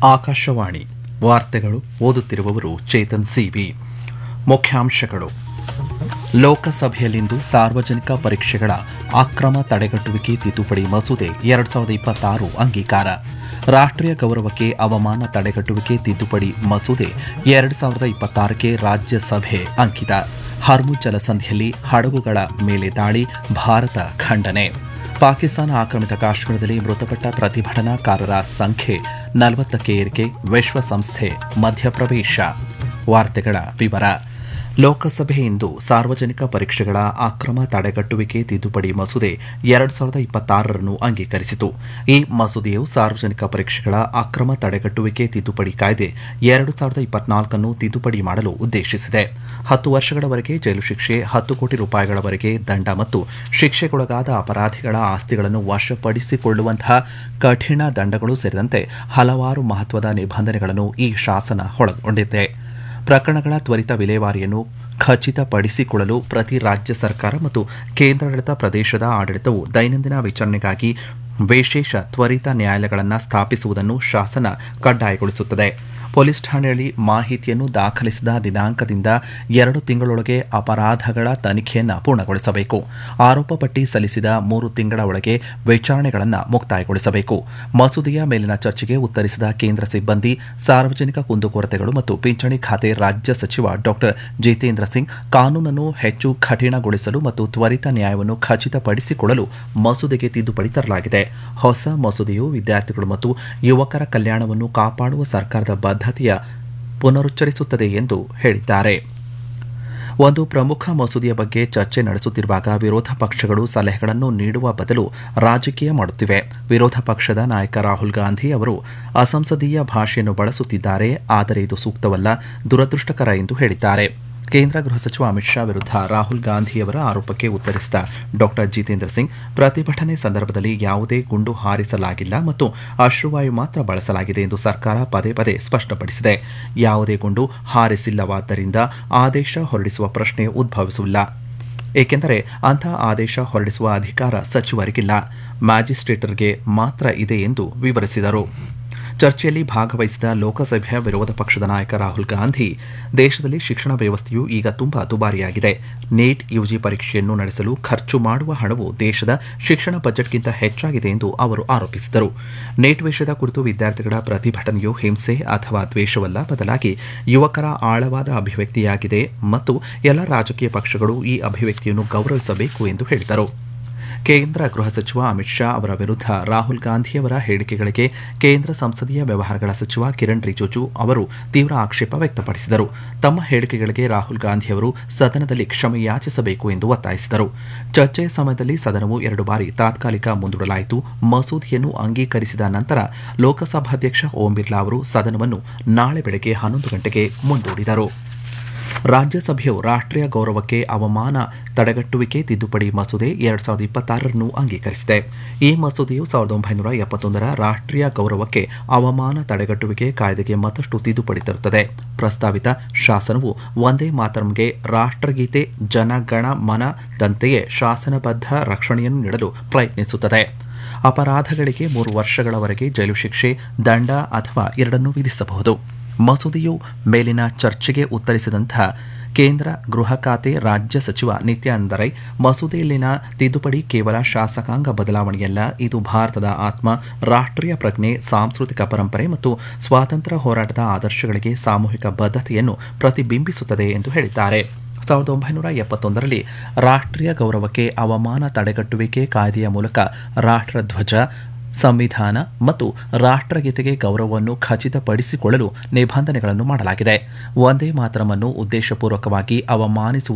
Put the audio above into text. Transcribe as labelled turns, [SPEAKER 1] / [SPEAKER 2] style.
[SPEAKER 1] ಆಕಾಶವಾಣಿ ವಾರ್ತೆಗಳು ಓದುತ್ತಿರುವವರು ಚೇತನ್ ಸಿವಿ ಮುಖ್ಯಾಂಶಗಳು ಲೋಕಸಭೆಯಲ್ಲಿಂದು ಸಾರ್ವಜನಿಕ ಪರೀಕ್ಷೆಗಳ ಅಕ್ರಮ ತಡೆಗಟ್ಟುವಿಕೆ ತಿದ್ದುಪಡಿ ಮಸೂದೆ ಎರಡ್ ಸಾವಿರದ ಇಪ್ಪತ್ತಾರು ಅಂಗೀಕಾರ ರಾಷ್ಟ್ರೀಯ ಗೌರವಕ್ಕೆ ಅವಮಾನ ತಡೆಗಟ್ಟುವಿಕೆ ತಿದ್ದುಪಡಿ ಮಸೂದೆ ಎರಡ್ ಸಾವಿರದ ಇಪ್ಪತ್ತಾರಕ್ಕೆ ರಾಜ್ಯಸಭೆ ಅಂಕಿತ ಹರ್ಮುಜ್ ಜಲಸಂಧಿಯಲ್ಲಿ ಹಡಗುಗಳ ಮೇಲೆ ದಾಳಿ ಭಾರತ ಖಂಡನೆ ಪಾಕಿಸ್ತಾನ ಆಕ್ರಮಿತ ಕಾಶ್ಮೀರದಲ್ಲಿ ಮೃತಪಟ್ಟ ಪ್ರತಿಭಟನಾಕಾರರ ಸಂಖ್ಯೆ ನಲವತ್ತಕ್ಕೆ ಏರಿಕೆ ವಿಶ್ವಸಂಸ್ಥೆ ಮಧ್ಯಪ್ರವೇಶ ವಾರ್ತೆಗಳ ವಿವರ ಲೋಕಸಭೆ ಇಂದು ಸಾರ್ವಜನಿಕ ಪರೀಕ್ಷೆಗಳ ಅಕ್ರಮ ತಡೆಗಟ್ಟುವಿಕೆ ತಿದ್ದುಪಡಿ ಮಸೂದೆ ಎರಡ್ ಸಾವಿರದ ಇಪ್ಪತ್ತಾರರನ್ನು ಅಂಗೀಕರಿಸಿತು ಈ ಮಸೂದೆಯು ಸಾರ್ವಜನಿಕ ಪರೀಕ್ಷೆಗಳ ಅಕ್ರಮ ತಡೆಗಟ್ಟುವಿಕೆ ತಿದ್ದುಪಡಿ ಕಾಯ್ದೆ ಎರಡು ಸಾವಿರದ ಇಪ್ಪತ್ನಾಲ್ಕನ್ನು ತಿದ್ದುಪಡಿ ಮಾಡಲು ಉದ್ದೇಶಿಸಿದೆ ಹತ್ತು ವರ್ಷಗಳವರೆಗೆ ಜೈಲು ಶಿಕ್ಷೆ ಹತ್ತು ಕೋಟಿ ರೂಪಾಯಿಗಳವರೆಗೆ ದಂಡ ಮತ್ತು ಶಿಕ್ಷೆಗೊಳಗಾದ ಅಪರಾಧಿಗಳ ಆಸ್ತಿಗಳನ್ನು ವಶಪಡಿಸಿಕೊಳ್ಳುವಂತಹ ಕಠಿಣ ದಂಡಗಳು ಸೇರಿದಂತೆ ಹಲವಾರು ಮಹತ್ವದ ನಿಬಂಧನೆಗಳನ್ನು ಈ ಶಾಸನ ಒಳಗೊಂಡಿದೆ ಪ್ರಕರಣಗಳ ತ್ವರಿತ ವಿಲೇವಾರಿಯನ್ನು ಖಚಿತಪಡಿಸಿಕೊಳ್ಳಲು ಪ್ರತಿ ರಾಜ್ಯ ಸರ್ಕಾರ ಮತ್ತು ಕೇಂದ್ರಾಡಳಿತ ಪ್ರದೇಶದ ಆಡಳಿತವು ದೈನಂದಿನ ವಿಚಾರಣೆಗಾಗಿ ವಿಶೇಷ ತ್ವರಿತ ನ್ಯಾಯಾಲಯಗಳನ್ನು ಸ್ಥಾಪಿಸುವುದನ್ನು ಶಾಸನ ಕಡ್ಡಾಯಗೊಳಿಸುತ್ತದೆ ಪೊಲೀಸ್ ಠಾಣೆಯಲ್ಲಿ ಮಾಹಿತಿಯನ್ನು ದಾಖಲಿಸಿದ ದಿನಾಂಕದಿಂದ ಎರಡು ತಿಂಗಳೊಳಗೆ ಅಪರಾಧಗಳ ತನಿಖೆಯನ್ನು ಪೂರ್ಣಗೊಳಿಸಬೇಕು ಆರೋಪ ಪಟ್ಟಿ ಸಲ್ಲಿಸಿದ ಮೂರು ತಿಂಗಳ ಒಳಗೆ ವಿಚಾರಣೆಗಳನ್ನು ಮುಕ್ತಾಯಗೊಳಿಸಬೇಕು ಮಸೂದೆಯ ಮೇಲಿನ ಚರ್ಚೆಗೆ ಉತ್ತರಿಸಿದ ಕೇಂದ್ರ ಸಿಬ್ಬಂದಿ ಸಾರ್ವಜನಿಕ ಕುಂದುಕೊರತೆಗಳು ಮತ್ತು ಪಿಂಚಣಿ ಖಾತೆ ರಾಜ್ಯ ಸಚಿವ ಡಾ ಜಿತೇಂದ್ರ ಸಿಂಗ್ ಕಾನೂನನ್ನು ಹೆಚ್ಚು ಕಠಿಣಗೊಳಿಸಲು ಮತ್ತು ತ್ವರಿತ ನ್ಯಾಯವನ್ನು ಖಚಿತಪಡಿಸಿಕೊಳ್ಳಲು ಮಸೂದೆಗೆ ತಿದ್ದುಪಡಿ ತರಲಾಗಿದೆ ಹೊಸ ಮಸೂದೆಯು ವಿದ್ಯಾರ್ಥಿಗಳು ಮತ್ತು ಯುವಕರ ಕಲ್ಯಾಣವನ್ನು ಕಾಪಾಡುವ ಸರ್ಕಾರದ ಬದ್ಧತೆಯ ಪುನರುಚ್ಚರಿಸುತ್ತದೆ ಎಂದು ಹೇಳಿದ್ದಾರೆ ಒಂದು ಪ್ರಮುಖ ಮಸೂದೆಯ ಬಗ್ಗೆ ಚರ್ಚೆ ನಡೆಸುತ್ತಿರುವಾಗ ವಿರೋಧ ಪಕ್ಷಗಳು ಸಲಹೆಗಳನ್ನು ನೀಡುವ ಬದಲು ರಾಜಕೀಯ ಮಾಡುತ್ತಿವೆ ವಿರೋಧ ಪಕ್ಷದ ನಾಯಕ ರಾಹುಲ್ ಗಾಂಧಿ ಅವರು ಅಸಂಸದೀಯ ಭಾಷೆಯನ್ನು ಬಳಸುತ್ತಿದ್ದಾರೆ ಆದರೆ ಇದು ಸೂಕ್ತವಲ್ಲ ದುರದೃಷ್ಟಕರ ಎಂದು ಹೇಳಿದ್ದಾರೆ ಕೇಂದ್ರ ಗೃಹ ಸಚಿವ ಅಮಿತ್ ಶಾ ವಿರುದ್ಧ ರಾಹುಲ್ ಗಾಂಧಿಯವರ ಆರೋಪಕ್ಕೆ ಉತ್ತರಿಸಿದ ಡಾ ಜಿತೇಂದ್ರ ಸಿಂಗ್ ಪ್ರತಿಭಟನೆ ಸಂದರ್ಭದಲ್ಲಿ ಯಾವುದೇ ಗುಂಡು ಹಾರಿಸಲಾಗಿಲ್ಲ ಮತ್ತು ಅಶ್ರುವಾಯು ಮಾತ್ರ ಬಳಸಲಾಗಿದೆ ಎಂದು ಸರ್ಕಾರ ಪದೇ ಪದೇ ಸ್ಪಷ್ಟಪಡಿಸಿದೆ ಯಾವುದೇ ಗುಂಡು ಹಾರಿಸಿಲ್ಲವಾದ್ದರಿಂದ ಆದೇಶ ಹೊರಡಿಸುವ ಪ್ರಶ್ನೆ ಉದ್ಭವಿಸುವುದಿಲ್ಲ ಏಕೆಂದರೆ ಅಂತಹ ಆದೇಶ ಹೊರಡಿಸುವ ಅಧಿಕಾರ ಸಚಿವರಿಗಿಲ್ಲ ಮ್ಯಾಜಿಸ್ಟ್ರೇಟರ್ಗೆ ಮಾತ್ರ ಇದೆ ಎಂದು ವಿವರಿಸಿದರು ಚರ್ಚೆಯಲ್ಲಿ ಭಾಗವಹಿಸಿದ ಲೋಕಸಭೆಯ ವಿರೋಧ ಪಕ್ಷದ ನಾಯಕ ರಾಹುಲ್ ಗಾಂಧಿ ದೇಶದಲ್ಲಿ ಶಿಕ್ಷಣ ವ್ಯವಸ್ಥೆಯು ಈಗ ತುಂಬಾ ದುಬಾರಿಯಾಗಿದೆ ನೀಟ್ ಯುಜಿ ಪರೀಕ್ಷೆಯನ್ನು ನಡೆಸಲು ಖರ್ಚು ಮಾಡುವ ಹಣವು ದೇಶದ ಶಿಕ್ಷಣ ಬಜೆಟ್ಗಿಂತ ಹೆಚ್ಚಾಗಿದೆ ಎಂದು ಅವರು ಆರೋಪಿಸಿದರು ನೀಟ್ ವಿಷಯದ ಕುರಿತು ವಿದ್ಯಾರ್ಥಿಗಳ ಪ್ರತಿಭಟನೆಯು ಹಿಂಸೆ ಅಥವಾ ದ್ವೇಷವಲ್ಲ ಬದಲಾಗಿ ಯುವಕರ ಆಳವಾದ ಅಭಿವ್ಯಕ್ತಿಯಾಗಿದೆ ಮತ್ತು ಎಲ್ಲ ರಾಜಕೀಯ ಪಕ್ಷಗಳು ಈ ಅಭಿವ್ಯಕ್ತಿಯನ್ನು ಗೌರವಿಸಬೇಕು ಎಂದು ಹೇಳಿದರು ಕೇಂದ್ರ ಗೃಹ ಸಚಿವ ಅಮಿತ್ ಶಾ ಅವರ ವಿರುದ್ಧ ರಾಹುಲ್ ಗಾಂಧಿಯವರ ಹೇಳಿಕೆಗಳಿಗೆ ಕೇಂದ್ರ ಸಂಸದೀಯ ವ್ಯವಹಾರಗಳ ಸಚಿವ ಕಿರಣ್ ರಿಜಿಜು ಅವರು ತೀವ್ರ ಆಕ್ಷೇಪ ವ್ಯಕ್ತಪಡಿಸಿದರು ತಮ್ಮ ಹೇಳಿಕೆಗಳಿಗೆ ರಾಹುಲ್ ಗಾಂಧಿಯವರು ಸದನದಲ್ಲಿ ಕ್ಷಮೆ ಯಾಚಿಸಬೇಕು ಎಂದು ಒತ್ತಾಯಿಸಿದರು ಚರ್ಚೆಯ ಸಮಯದಲ್ಲಿ ಸದನವು ಎರಡು ಬಾರಿ ತಾತ್ಕಾಲಿಕ ಮುಂದೂಡಲಾಯಿತು ಮಸೂದೆಯನ್ನು ಅಂಗೀಕರಿಸಿದ ನಂತರ ಲೋಕಸಭಾಧ್ಯಕ್ಷ ಓಂ ಬಿರ್ಲಾ ಅವರು ಸದನವನ್ನು ನಾಳೆ ಬೆಳಗ್ಗೆ ಹನ್ನೊಂದು ಗಂಟೆಗೆ ಮುಂದೂಡಿದರು ರಾಜ್ಯಸಭೆಯು ರಾಷ್ಟ್ರೀಯ ಗೌರವಕ್ಕೆ ಅವಮಾನ ತಡೆಗಟ್ಟುವಿಕೆ ತಿದ್ದುಪಡಿ ಮಸೂದೆ ಎರಡ್ ಸಾವಿರದ ಇಪ್ಪತ್ತಾರರನ್ನು ಅಂಗೀಕರಿಸಿದೆ ಈ ಮಸೂದೆಯು ಸಾವಿರದ ಒಂಬೈನೂರ ಎಪ್ಪತ್ತೊಂದರ ರಾಷ್ಟ್ರೀಯ ಗೌರವಕ್ಕೆ ಅವಮಾನ ತಡೆಗಟ್ಟುವಿಕೆ ಕಾಯ್ದೆಗೆ ಮತ್ತಷ್ಟು ತಿದ್ದುಪಡಿ ತರುತ್ತದೆ ಪ್ರಸ್ತಾವಿತ ಶಾಸನವು ಒಂದೇ ಮಾತರಂಗೆ ರಾಷ್ಟ್ರಗೀತೆ ಜನಗಣ ಮನದಂತೆಯೇ ಶಾಸನಬದ್ಧ ರಕ್ಷಣೆಯನ್ನು ನೀಡಲು ಪ್ರಯತ್ನಿಸುತ್ತದೆ ಅಪರಾಧಗಳಿಗೆ ಮೂರು ವರ್ಷಗಳವರೆಗೆ ಜೈಲು ಶಿಕ್ಷೆ ದಂಡ ಅಥವಾ ಎರಡನ್ನೂ ವಿಧಿಸಬಹುದು ಮಸೂದೆಯು ಮೇಲಿನ ಚರ್ಚೆಗೆ ಉತ್ತರಿಸಿದಂತಹ ಕೇಂದ್ರ ಗೃಹ ಖಾತೆ ರಾಜ್ಯ ಸಚಿವ ನಿತ್ಯಾನಂದ ರೈ ಮಸೂದೆಯಲ್ಲಿನ ತಿದ್ದುಪಡಿ ಕೇವಲ ಶಾಸಕಾಂಗ ಬದಲಾವಣೆಯಲ್ಲ ಇದು ಭಾರತದ ಆತ್ಮ ರಾಷ್ಟ್ರೀಯ ಪ್ರಜ್ಞೆ ಸಾಂಸ್ಕೃತಿಕ ಪರಂಪರೆ ಮತ್ತು ಸ್ವಾತಂತ್ರ್ಯ ಹೋರಾಟದ ಆದರ್ಶಗಳಿಗೆ ಸಾಮೂಹಿಕ ಬದ್ಧತೆಯನ್ನು ಪ್ರತಿಬಿಂಬಿಸುತ್ತದೆ ಎಂದು ಹೇಳಿದ್ದಾರೆ ಸಾವಿರದ ಒಂಬೈನೂರ ಎಪ್ಪತ್ತೊಂದರಲ್ಲಿ ರಾಷ್ಟ್ರೀಯ ಗೌರವಕ್ಕೆ ಅವಮಾನ ತಡೆಗಟ್ಟುವಿಕೆ ಕಾಯ್ದೆಯ ಮೂಲಕ ರಾಷ್ಟ್ರಧ್ವಜ ಸಂವಿಧಾನ ಮತ್ತು ರಾಷ್ಟ್ರಗೀತೆಗೆ ಗೌರವವನ್ನು ಖಚಿತಪಡಿಸಿಕೊಳ್ಳಲು ನಿಬಂಧನೆಗಳನ್ನು ಮಾಡಲಾಗಿದೆ ಒಂದೇ ಮಾತರವನ್ನು ಉದ್ದೇಶಪೂರ್ವಕವಾಗಿ ಅವಮಾನಿಸುವ